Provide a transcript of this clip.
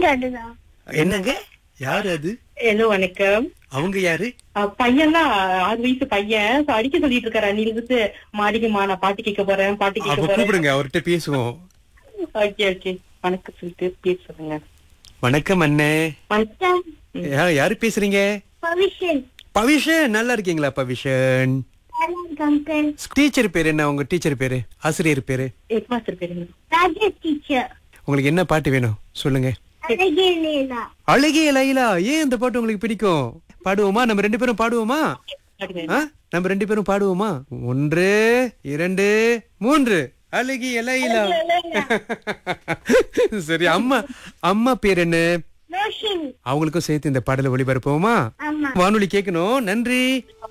அதுதான் என்னங்க யாரு அது ஹலோ வணக்கம் அவங்க யாரு பையன் தான் ஆறு வயசு பையன் So, அடிக்க சொல்லிட்டு இருக்காரு அன்னிலிருந்து மாடிக்குமா நான் பாட்டு கேட்க போறேன் பாட்டு கேட்க அப்ப போறேன் கூப்பிடுங்க அவர்கிட்ட பேசுவோம் ஓகே ஓகே வணக்கம் சொல்லிட்டு பேச சொல்லுங்க வணக்கம் அண்ணே வணக்கம் யா- யாரு பேசுறீங்க பவிஷன் பவிஷன் நல்லா இருக்கீங்களா பவிஷன் அங்கிள் டீச்சர் பேரு என்ன உங்க டீச்சர் பேரு ஆசிரியர் பேரு ஹெட் மாஸ்டர் பேருங்க ராஜேஷ் டீச்சர் உங்களுக்கு என்ன பாட்டு வேணும் சொல்லுங்க அழகே லேலா அழகிய லைலா ஏன் இந்த பாட்டு உங்களுக்கு பிடிக்கும் பாடுவோமா நம்ம ரெண்டு பேரும் பாடுவோமா பாடுங்க. ஆ? நம்ம ரெண்டு பேரும் பாடுவோமா ஒன்று இரண்டு மூன்று அழகிய லைலா சரி அம்மா அம்மா பேர் என்ன ரோஷினி அவங்களுக்கும் சேர்த்து இந்த பாடலை ஒளிபரப்புவோமா ஆமா வானொலி கேட்கணும் நன்றி